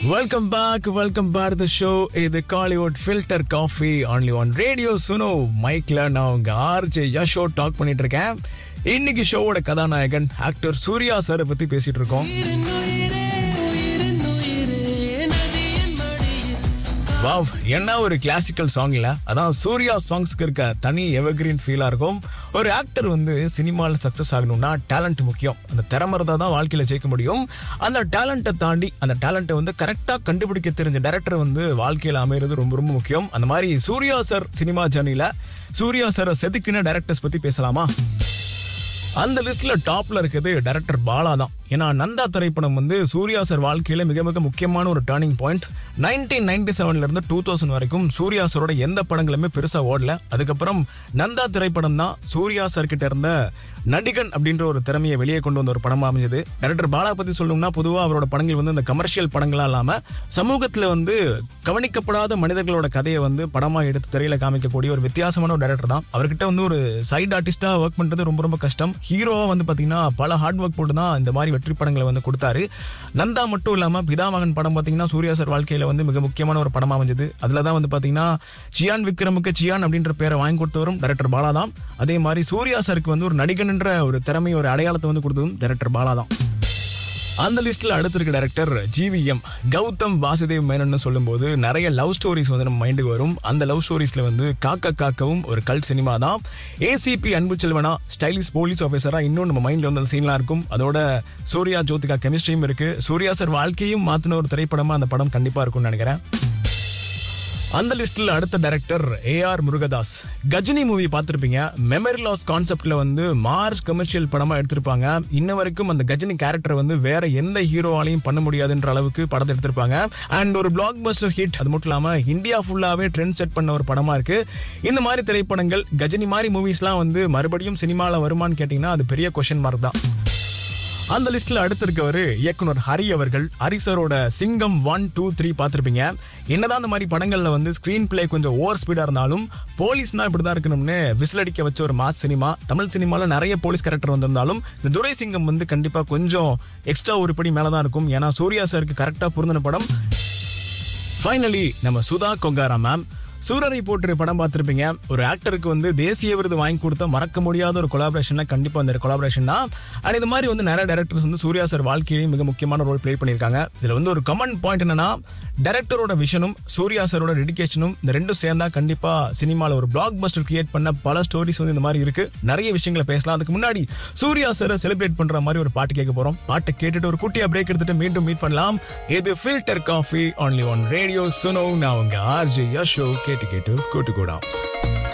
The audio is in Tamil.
welcome back welcome back the show இது Kollywood filter coffee only one radio Suno மைக்ல நான் உங்க ஆர்ஜே யஷோ டாக் பண்ணிட்டு இருக்கேன் இன்னைக்கு ஷோவோட கதாநாயகன் ஆக்டர் சூர்யா சாரை பத்தி பேசிட்டு இருக்கோம் வாவ் என்ன ஒரு கிளாசிக்கல் சாங் இல்ல அதான் சூர்யா சாங்ஸ்க்கு இருக்க தனி எவர்கிரீன் ஃபீலா இருக்கும் ஒரு ஆக்டர் வந்து சினிமாவில் சக்சஸ் ஆகணும்னா டேலண்ட் முக்கியம் அந்த திறமை இருந்தா தான் வாழ்க்கையில ஜெயிக்க முடியும் அந்த டேலண்ட்டை தாண்டி அந்த டேலண்ட்டை வந்து கரெக்டா கண்டுபிடிக்க தெரிஞ்ச டேரக்டர் வந்து வாழ்க்கையில அமைகிறது ரொம்ப ரொம்ப முக்கியம் அந்த மாதிரி சூர்யா சார் சினிமா ஜர்னில சூர்யா சாரை செதுக்கின டேரக்டர்ஸ் பத்தி பேசலாமா அந்த லிஸ்ட்ல டாப்ல இருக்குது டைரக்டர் பாலா தான் ஏன்னா நந்தா திரைப்படம் வந்து சூர்யா சார் வாழ்க்கையில மிக மிக முக்கியமான ஒரு டேர்னிங் பாயிண்ட் நைன்டீன் நைன்டி செவன்ல இருந்து டூ தௌசண்ட் வரைக்கும் சூர்யா சாரோட எந்த படங்களுமே பெருசா ஓடல அதுக்கப்புறம் நந்தா திரைப்படம் தான் சூர்யா சார் கிட்ட இருந்த நடிகன் அப்படின்ற ஒரு திறமையை வெளியே கொண்டு வந்த ஒரு படமா அமைஞ்சது டைரக்டர் பாலா பத்தி சொல்லணும்னா பொதுவா அவரோட படங்கள் வந்து இந்த கமர்ஷியல் படங்களா இல்லாம சமூகத்துல வந்து கவனிக்கப்படாத மனிதர்களோட கதையை வந்து படமா எடுத்து திரையில காமிக்கக்கூடிய ஒரு வித்தியாசமான ஒரு டைரக்டர் தான் அவர்கிட்ட வந்து ஒரு சைடு ஆர்டிஸ்டா ஒர்க் பண்றது ரொம்ப ரொம்ப கஷ்டம் ஹீரோவா வந்து பாத்தீங்கன்னா பல ஹார்ட் ஒர்க் போட்டு தான் இந்த மாதிரி வெற்றி படங்களை வந்து கொடுத்தாரு நந்தா மட்டும் இல்லாம பிதாமகன் படம் பாத்தீங்கன்னா சூர்யா சார் வாழ்க்கையில வந்து மிக முக்கியமான ஒரு படமா அமைஞ்சது அதுல தான் வந்து பாத்தீங்கன்னா சியான் விக்ரமுக்கு சியான் அப்படின்ற பேரை வாங்கி கொடுத்தவரும் டைரக்டர் பாலா தான் அதே மாதிரி சூர்யா சாருக்கு வந்து ஒரு நடிகன்ன்ற ஒரு திறமை ஒரு அடையாளத்தை வந்து கொடுத்ததும் டைரக்டர் பாலா தான் அந்த லிஸ்ட்ல அடுத்து இருக்க டைரக்டர் ஜிவிஎம் கௌதம் வாசுதேவ் மேனன் சொல்லும்போது நிறைய லவ் ஸ்டோரிஸ் வந்து நம்ம மைண்டுக்கு வரும் அந்த லவ் ஸ்டோரிஸ்ல வந்து காக்க காக்கவும் ஒரு கல் சினிமா தான் ஏசிபி அன்பு செல்வனா ஸ்டைலிஷ் போலீஸ் ஆஃபீஸரா இன்னும் நம்ம மைண்ட்ல வந்து அந்த சீன்லாம் இருக்கும் அதோட சூர்யா ஜோதிகா கெமிஸ்ட்ரியும் இருக்கு சூர்யா சார் வாழ்க்கையும் மாத்தின ஒரு திரைப்படமா அந்த படம் கண்டிப்பா இருக்கும்னு நினைக்கிறேன் அந்த லிஸ்ட்ல அடுத்த director AR Murugadoss Ghajini movie பார்த்திருப்பீங்க மெமரி லாஸ் கான்செப்ட்ல வந்து மார்ச் கமர்ஷியல் படமா எடுத்திருப்பாங்க இன்ன வரைக்கும் அந்த கஜினி கேரக்டர் வந்து வேற எந்த ஹீரோவாலையும் பண்ண முடியாதுன்ற அளவுக்கு படத்தை எடுத்திருப்பாங்க அண்ட் ஒரு பிளாக் பஸ்டர் ஹிட் அது மட்டும் இல்லாம இந்தியா ஃபுல்லாவே ட்ரெண்ட் செட் பண்ண ஒரு படமா இருக்கு இந்த மாதிரி திரைப்படங்கள் கஜினி மாதிரி மூவிஸ்லாம் வந்து மறுபடியும் சினிமால வருமான்னு கேட்டீங்கன்னா அது பெரிய கொஸ்டின் மார்க் தான் அந்த லிஸ்ட்ல அடுத்து இருக்கவர் இயக்குனர் ஹரி அவர்கள் ஹரி சாரோட சிங்கம் ஒன் டூ த்ரீ பார்த்திருப்பீங்க என்னதான் அந்த மாதிரி படங்கள்ல வந்து ஸ்கிரீன் பிளே கொஞ்சம் ஓவர் ஸ்பீடா இருந்தாலும் போலீஸ்னா இப்படிதான் இருக்கணும்னு விசில் அடிக்க வச்ச ஒரு மாஸ் சினிமா தமிழ் சினிமால நிறைய போலீஸ் கேரக்டர் வந்திருந்தாலும் இந்த துரை சிங்கம் வந்து கண்டிப்பா கொஞ்சம் எக்ஸ்ட்ரா ஒரு படி மேலதான் இருக்கும் ஏன்னா சூர்யா சாருக்கு கரெக்டா பொருந்தின படம் ஃபைனலி நம்ம சுதா கொங்காரா மேம் சூரரை போட்டு படம் பார்த்திருப்பீங்க ஒரு ஆக்டருக்கு வந்து தேசிய விருது வாங்கி கொடுத்த மறக்க முடியாத ஒரு கொலாபரேஷன் கண்டிப்பா அந்த கொலாபரேஷன் தான் அண்ட் இந்த மாதிரி வந்து நிறைய டேரக்டர்ஸ் வந்து சூர்யா சார் வாழ்க்கையிலையும் மிக முக்கியமான ரோல் ப்ளே பண்ணியிருக்காங்க இதுல வந்து ஒரு கமன் பாயிண்ட் என்னன்னா டேரக்டரோட விஷனும் சூர்யா சாரோட டெடிகேஷனும் இந்த ரெண்டும் சேர்ந்தா கண்டிப்பா சினிமால ஒரு பிளாக் பஸ்டர் கிரியேட் பண்ண பல ஸ்டோரிஸ் வந்து இந்த மாதிரி இருக்கு நிறைய விஷயங்களை பேசலாம் அதுக்கு முன்னாடி சூர்யா சாரை செலிப்ரேட் பண்ற மாதிரி ஒரு பாட்டு கேட்க போறோம் பாட்டை கேட்டுட்டு ஒரு குட்டியா பிரேக் எடுத்துட்டு மீண்டும் மீட் பண்ணலாம் இது filter coffee only one radio Suno நான் உங்க ஆர்ஜி யஷோ கேட்டு கேட்டு கூட்டு கூடா